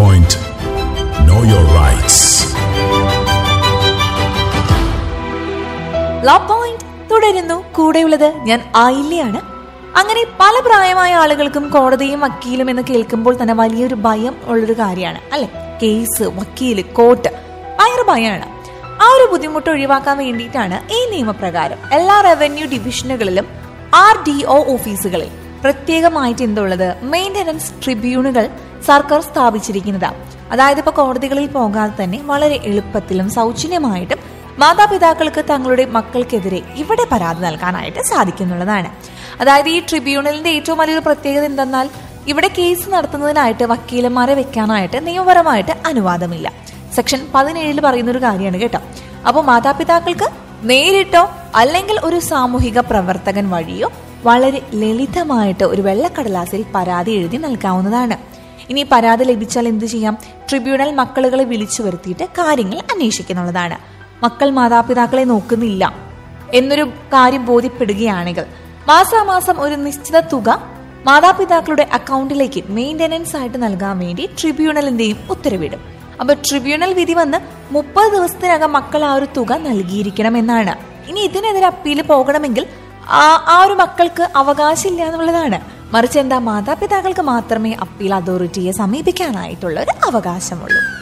point know your rights. Law point തുടരുന്നു കൂടെയുള്ളത് ഞാൻ ആയില്ലയാണ് അങ്ങനെ പല പ്രായമായ ആളുകൾക്കും കോടതിയും വക്കീലും എന്ന് കേൾക്കുമ്പോൾ തന്നെ വലിയൊരു ഭയം ഉള്ളൊരു കാര്യമാണ് അല്ലെ കേസ് വക്കീല് കോർട്ട് ഭയങ്കര ഭയമാണ് ആ ഒരു ബുദ്ധിമുട്ട് ഒഴിവാക്കാൻ വേണ്ടിയിട്ടാണ് ഈ നിയമപ്രകാരം എല്ലാ റവന്യൂ ഡിവിഷനുകളിലും ആർ ഡി ഒ ഓഫീസുകളിൽ പ്രത്യേകമായിട്ട് എന്തുള്ളത് മെയിന്റനൻസ് ട്രിബ്യൂണുകൾ സർക്കാർ സ്ഥാപിച്ചിരിക്കുന്നതാണ് അതായത് ഇപ്പൊ കോടതികളിൽ പോകാതെ തന്നെ വളരെ എളുപ്പത്തിലും സൗജന്യമായിട്ടും മാതാപിതാക്കൾക്ക് തങ്ങളുടെ മക്കൾക്കെതിരെ ഇവിടെ പരാതി നൽകാനായിട്ട് സാധിക്കുന്നുള്ളതാണ് അതായത് ഈ ട്രിബ്യൂണലിന്റെ ഏറ്റവും വലിയൊരു പ്രത്യേകത എന്തെന്നാൽ ഇവിടെ കേസ് നടത്തുന്നതിനായിട്ട് വക്കീലന്മാരെ വെക്കാനായിട്ട് നിയമപരമായിട്ട് അനുവാദമില്ല സെക്ഷൻ പതിനേഴിൽ പറയുന്ന ഒരു കാര്യമാണ് കേട്ടോ അപ്പോൾ മാതാപിതാക്കൾക്ക് നേരിട്ടോ അല്ലെങ്കിൽ ഒരു സാമൂഹിക പ്രവർത്തകൻ വഴിയോ വളരെ ലളിതമായിട്ട് ഒരു വെള്ളക്കടലാസിൽ പരാതി എഴുതി നൽകാവുന്നതാണ് ഇനി പരാതി ലഭിച്ചാൽ എന്ത് ചെയ്യാം ട്രിബ്യൂണൽ മക്കളുകളെ വിളിച്ചു വരുത്തിയിട്ട് കാര്യങ്ങൾ അന്വേഷിക്കുന്നുള്ളതാണ് മക്കൾ മാതാപിതാക്കളെ നോക്കുന്നില്ല എന്നൊരു കാര്യം ബോധ്യപ്പെടുകയാണെങ്കിൽ മാസാമാസം ഒരു നിശ്ചിത തുക മാതാപിതാക്കളുടെ അക്കൗണ്ടിലേക്ക് മെയിന്റനൻസ് ആയിട്ട് നൽകാൻ വേണ്ടി ട്രിബ്യൂണലിന്റെയും ഉത്തരവിടും അപ്പൊ ട്രിബ്യൂണൽ വിധി വന്ന് മുപ്പത് ദിവസത്തിനകം മക്കൾ ആ ഒരു തുക നൽകിയിരിക്കണം എന്നാണ് ഇനി ഇതിനെതിരെ അപ്പീൽ പോകണമെങ്കിൽ ആ ആ ഒരു മക്കൾക്ക് അവകാശമില്ല എന്നുള്ളതാണ് മറിച്ച് എന്താ മാതാപിതാക്കൾക്ക് മാത്രമേ അപ്പീൽ അതോറിറ്റിയെ സമീപിക്കാനായിട്ടുള്ള ഒരു അവകാശമുള്ളൂ